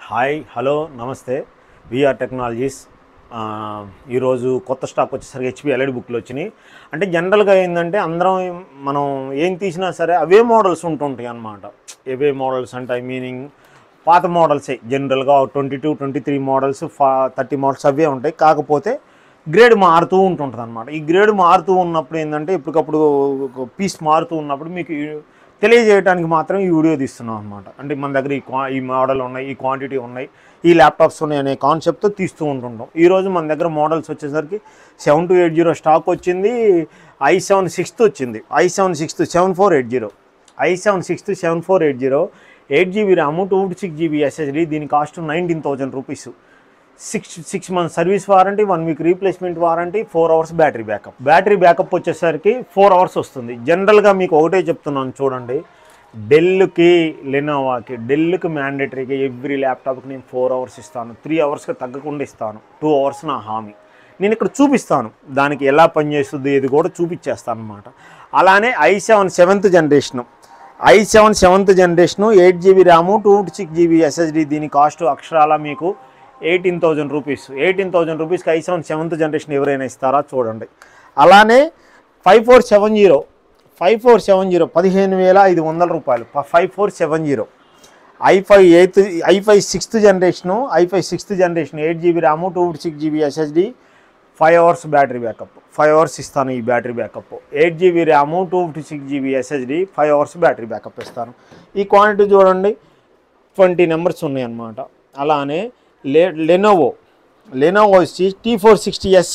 hi hello namaste VR Technologies ఆ, ఈరోజు కొత్త స్టాక్ వచ్చేసరికి హెచ్పి ఎల్ఈడి బుక్లు వచ్చినాయి అంటే జనరల్గా ఏంటంటే అందరం మనం ఏం తీసినా సరే అవే మోడల్స్ ఉంటుంటాయి అన్నమాట అవే మోడల్స్ అంటే ఐ మీనింగ్ పాత మోడల్సే జనరల్గా twenty two twenty three models ఫా థర్టీ మోడల్స్ అవే ఉంటాయి కాకపోతే గ్రేడ్ మారుతూ ఉంటుంటుంది అనమాట ఈ గ్రేడ్ మారుతూ ఉన్నప్పుడు ఏంటంటే ఇప్పటికప్పుడు పీస్ మారుతూ ఉన్నప్పుడు మీకు ఈ- తెలియజేయడానికి మాత్రం ఈ వీడియో తీస్తున్నాం అనమాట అంటే మన దగ్గర ఈ క్వా ఈ మోడల్ ఉన్నాయి ఈ క్వాంటిటీ ఉన్నాయి ఈ ల్యాప్టాప్స్ ఉన్నాయి అనే కాన్సెప్ట్తో తీస్తూ ఉంటుంటాం ఈరోజు మన దగ్గర మోడల్స్ వచ్చేసరికి seven two eight zero stock వచ్చింది ఐ సెవెన్ సిక్స్త్ వచ్చింది i seven sixth seven four eight zero i seven sixth seven four eight zero eight GB RAM two fifty six GB SSD దీని cost nineteen thousand rupees six six months service warranty one week replacement warranty four hours battery backup battery backup వచ్చేసరికి four hours వస్తుంది జనరల్గా మీకు ఒకటే చెప్తున్నాను చూడండి డెల్కి లెనోవాకి డెల్కి మ్యాండేటరీగా every ల్యాప్టాప్కి నేను four hours ఇస్తాను త్రీ అవర్స్కి తగ్గకుండా ఇస్తాను టూ అవర్స్ నా హామీ నేను ఇక్కడ చూపిస్తాను దానికి ఎలా పనిచేస్తుంది ఇది కూడా చూపించేస్తాను అనమాట అలానే i seven seventh generation i seven seventh generation eight GB RAM two fifty six GB SSD దీని కాస్ట్ అక్షరాల మీకు eighteen thousand rupees eighteen thousand రూపీస్కి ఐ సెవెన్ సెవెంత్ జనరేషన్ ఎవరైనా ఇస్తారా చూడండి అలానే five four seven zero five four seven zero పదిహేను వేల ఐదు వందల రూపాయలు five four seven zero i five eighth i five sixth generation i five sixth generation eight GB RAM two fifty six GB SSD five hours battery backup five hours ఇస్తాను ఈ battery backup eight GB RAM two fifty six GB SSD five hours battery backup ఇస్తాను ఈ quantity చూడండి twenty numbers ఉన్నాయన్నమాట అలానే లే Lenovo Lenovo వచ్చి T four sixty S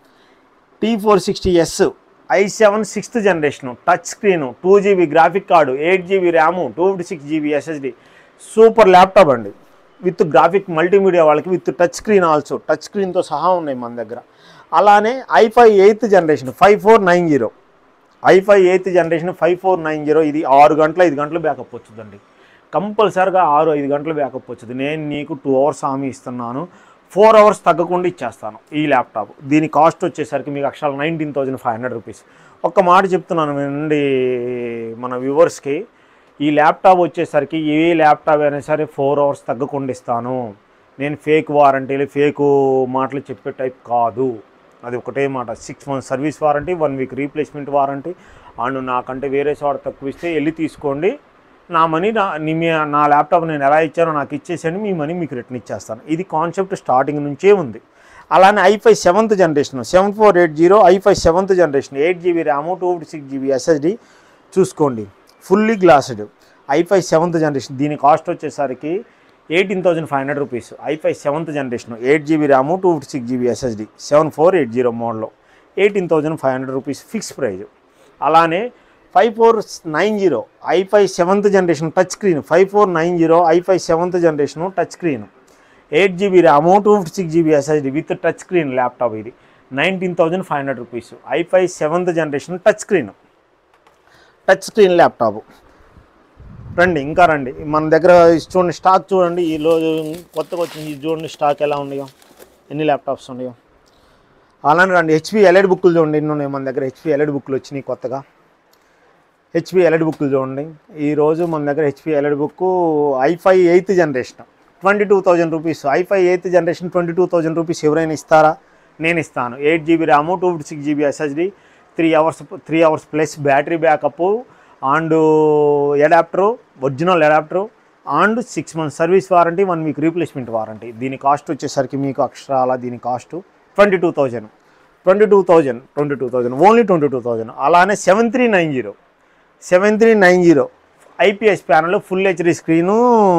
T four sixty S i seven sixth generation touch screen two GB graphic card eight GB RAM two fifty six GB SSD super laptop అండి with graphic multimedia వాళ్ళకి with touch screen also touch స్క్రీన్తో సహా ఉన్నాయి మన దగ్గర అలానే i five eighth generation five four nine zero i five eighth generation five four nine zero ఇది ఆరు గంటల ఐదు గంటలు బ్యాకప్ వచ్చిందండి కంపల్సరిగా ఆరు ఐదు గంటలు బ్యాకప్ వచ్చింది నేను నీకు టూ అవర్స్ హామీ ఇస్తున్నాను ఫోర్ అవర్స్ తగ్గకుండా ఇచ్చేస్తాను ఈ ల్యాప్టాప్ దీని కాస్ట్ వచ్చేసరికి మీకు అక్షరాలు nineteen thousand five hundred rupees ఒక్క మాట చెప్తున్నాను వినండి మన వ్యూవర్స్కి ఈ ల్యాప్టాప్ వచ్చేసరికి ఏ ల్యాప్టాప్ అయినా సరే ఫోర్ అవర్స్ తగ్గకుండా ఇస్తాను నేను ఫేక్ వారంటీలు ఫేక్ మాటలు చెప్పే టైప్ కాదు అది ఒకటే మాట six months service warranty one week replacement warranty and నాకంటే వేరే చోట తక్కువ ఇస్తే వెళ్ళి తీసుకోండి నా మనీ నా నీ మీ నా ల్యాప్టాప్ నేను ఎలా ఇచ్చానో నాకు ఇచ్చేసండి మీ మనీ మీకు రిటర్న్ ఇచ్చేస్తాను ఇది కాన్సెప్ట్ స్టార్టింగ్ నుంచే ఉంది అలానే i five seventh generation seven four eight zero i five seventh generation eight GB RAM two fifty six GB SSD చూసుకోండి fully glassed i five seventh generation దీని కాస్ట్ వచ్చేసరికి eighteen thousand five hundred rupees i five seventh generation eight GB RAM two fifty six GB SSD seven four eight zero మోడల్లో eighteen thousand five hundred rupees fix price అలానే five four nine zero i five seventh generation touch screen five four nine zero i five seventh generation touch screen eight GB RAM two fifty six GB SSD with touch screen laptop ఇది nineteen thousand five hundred rupees i five seventh generation touch screen touch screen laptop రండి ఇంకా రండి మన దగ్గర చూడండి stock చూడండి ఈ రోజు కొత్తగా వచ్చింది ఇది చూడండి స్టాక్ ఎలా ఉన్నాయో ఎన్ని ల్యాప్టాప్స్ ఉన్నాయో అలానే రండి హెచ్పి ఎల్ఎడ్ బుక్లు చూడండి ఎన్ని ఉన్నాయి మన దగ్గర హెచ్పి ఎల్ఎడ్ బుక్లు వచ్చినాయి కొత్తగా హెచ్పి ఎల్ఎడ్ బుక్లు చూడండి ఈరోజు మన దగ్గర HP elite book i five eighth generation twenty two thousand rupees i five eighth generation twenty two thousand rupees ఎవరైనా ఇస్తారా నేను ఇస్తాను eight GB RAM two fifty six GB SSD three hours three hours plus battery backup and adaptor original adaptor and six months service warranty one week replacement warranty దీని cost వచ్చేసరికి మీకు అక్షరాల దీని cost twenty two thousand twenty two thousand twenty two thousand only twenty two thousand అలానే seven three nine zero seven three nine zero IPS panel full HD screen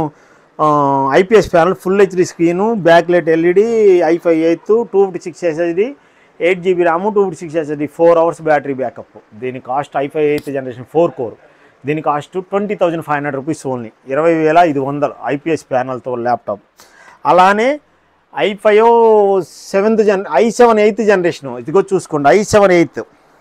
IPS panel full HD screen back light LED i five eighth two fifty six SSD eight GB RAM two fifty six SSD four hours battery backup దీని cost i five eighth generation four core దీని cost twenty thousand five hundred rupees only ఇరవై వేల ఐదు వందలు ఐపీఎస్ ప్యానల్తో laptop అలానే i five seventh gen I seven eighth generation ఇదిగో చూసుకోండి i seven eighth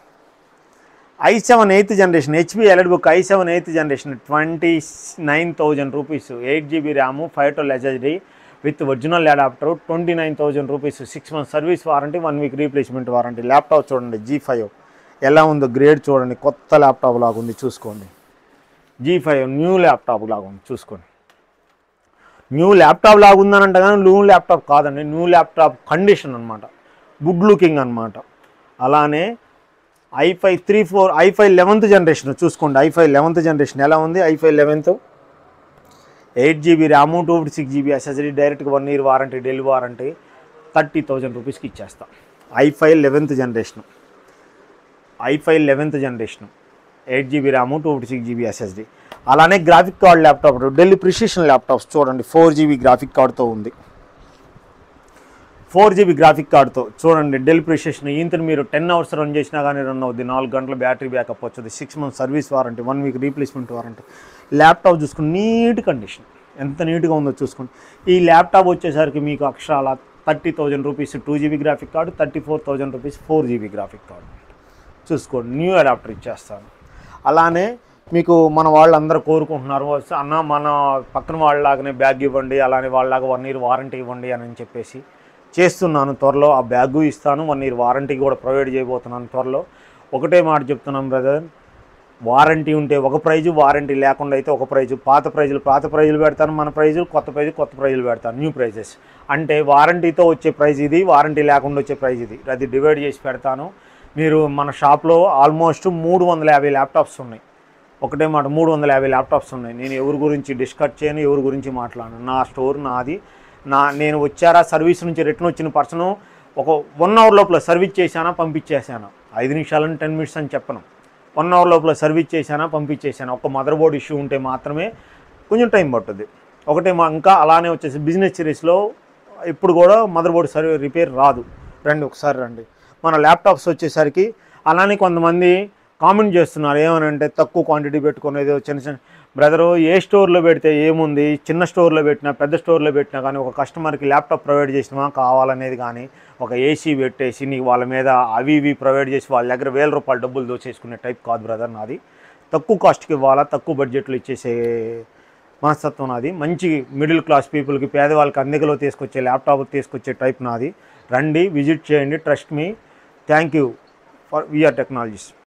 i seven eighth generation HP elite book i seven eighth generation twenty nine thousand rupees eight GB ram five twelve SSD with original adaptor twenty nine thousand rupees six months service warranty one week replacement warranty laptop చూడండి G five ఎలా ఉందో grade చూడండి కొత్త laptop లాగా ఉంది చూసుకోండి G five new laptop లాగా ఉంది చూసుకోండి న్యూ ల్యాప్టాప్ లాగా ఉందనంట కానీ న్యూ ల్యాప్టాప్ కాదండి న్యూ ల్యాప్టాప్ కండిషన్ అనమాట గుడ్ లుకింగ్ అనమాట అలానే i five three four i five eleventh generation చూసుకోండి ఐఫై లెవెంత్ జనరేషన్ ఎలా ఉంది i five eleventh eight GB RAM two fifty six GB SSD డైరెక్ట్గా one year warranty delivery warranty thirty thousand రూపీస్కి ఇచ్చేస్తాం i five eleventh generation i five eleventh generation eight GB RAM two fifty six GB SSD అలానే graphic card laptop Dell precision laptops చూడండి four GB graphic కార్డ్తో ఉంది four GB graphic కార్డ్తో చూడండి Dell Precision ఇంతను మీరు ten hours run చేసినా కానీ run అవుద్ది నాలుగు గంటల బ్యాటరీ బ్యాకప్ వచ్చేది six months service warranty one week replacement warranty laptop చూసుకుని నీట్ కండిషన్ ఎంత నీట్గా ఉందో చూసుకోండి ఈ ల్యాప్టాప్ వచ్చేసరికి మీకు అక్షరాల thirty thousand rupees two GB graphic card thirty four thousand rupees four GB graphic card చూసుకోండి న్యూ అడాప్టర్ ఇచ్చేస్తాను అలానే మీకు మన వాళ్ళందరూ కోరుకుంటున్నారు "వస్తే అన్న మన పక్కన వాళ్ళలాగానే బ్యాగ్ ఇవ్వండి అలానే వాళ్ళలాగా వన్ ఇయర్ వారంటీ ఇవ్వండి అని చెప్పేసి చేస్తున్నాను త్వరలో ఆ బ్యాగు ఇస్తాను వన్ ఇయర్ వారంటీ కూడా ప్రొవైడ్ చేయబోతున్నాను త్వరలో ఒకటే మాట చెప్తున్నాను బ్రదర్ వారంటీ ఉంటే ఒక ప్రైజు వారంటీ లేకుండా అయితే ఒక ప్రైజు పాత ప్రైజులు పాత ప్రైజులు పెడతాను మన ప్రైజులు కొత్త ప్రైజు కొత్త ప్రైజులు పెడతాను న్యూ ప్రైజెస్ అంటే వారంటీతో వచ్చే ప్రైజ్ ఇది వారంటీ లేకుండా వచ్చే ప్రైజ్ ఇది అది డివైడ్ చేసి పెడతాను మీరు మన షాప్లో ఆల్మోస్ట్ మూడు వందల యాభై ల్యాప్టాప్స్ ఉన్నాయి ఒకటే మాట మూడు వందల యాభై ల్యాప్టాప్స్ ఉన్నాయి నేను ఎవరి గురించి డిస్కస్ చేయను ఎవరి గురించి మాట్లాడను నా స్టోర్ నాది నా నేను వచ్చారా సర్వీస్ నుంచి రిటర్న్ వచ్చిన పర్సన్ ఒక వన్ అవర్ లోపల సర్వీస్ చేశానా పంపించేసానా ఐదు నిమిషాలని టెన్ మినిట్స్ అని చెప్పను వన్ అవర్ లోపల సర్వీస్ చేశానా పంపించేసానా ఒక మదర్ బోర్డ్ ఇష్యూ ఉంటే మాత్రమే కొంచెం టైం పట్టుద్ది ఒకటే మా ఇంకా అలానే వచ్చేసి బిజినెస్ సిరీస్లో ఇప్పుడు కూడా మదర్ బోర్డ్ సర్వీ రిపేర్ రాదు రండి ఒకసారి రండి మన ల్యాప్టాప్స్ వచ్చేసరికి అలానే కొంతమంది కామెంట్ చేస్తున్నారు ఏమనంటే తక్కువ క్వాంటిటీ పెట్టుకునేది చిన్న చిన్న బ్రదరు ఏ స్టోర్లో పెడితే ఏముంది చిన్న స్టోర్లో పెట్టినా పెద్ద స్టోర్లో పెట్టినా కానీ ఒక కస్టమర్కి ల్యాప్టాప్ ప్రొవైడ్ చేసినా కావాలనేది కానీ ఒక ఏసీ పెట్టేసి నీకు వాళ్ళ మీద అవి ఇవి ప్రొవైడ్ చేసి వాళ్ళ దగ్గర వేల రూపాయలు డబ్బులు దోచేసుకునే టైప్ కాదు బ్రదర్ నాది తక్కువ కాస్ట్కి ఇవ్వాలా తక్కువ బడ్జెట్లో ఇచ్చేసే మనస్తత్వం నాది మంచి మిడిల్ క్లాస్ పీపుల్కి పేదవాళ్ళకి అందుకలో తీసుకొచ్చే ల్యాప్టాప్ తీసుకొచ్చే టైప్ నాది రండి విజిట్ చేయండి ట్రస్ట్ మీ thank you for VR technologies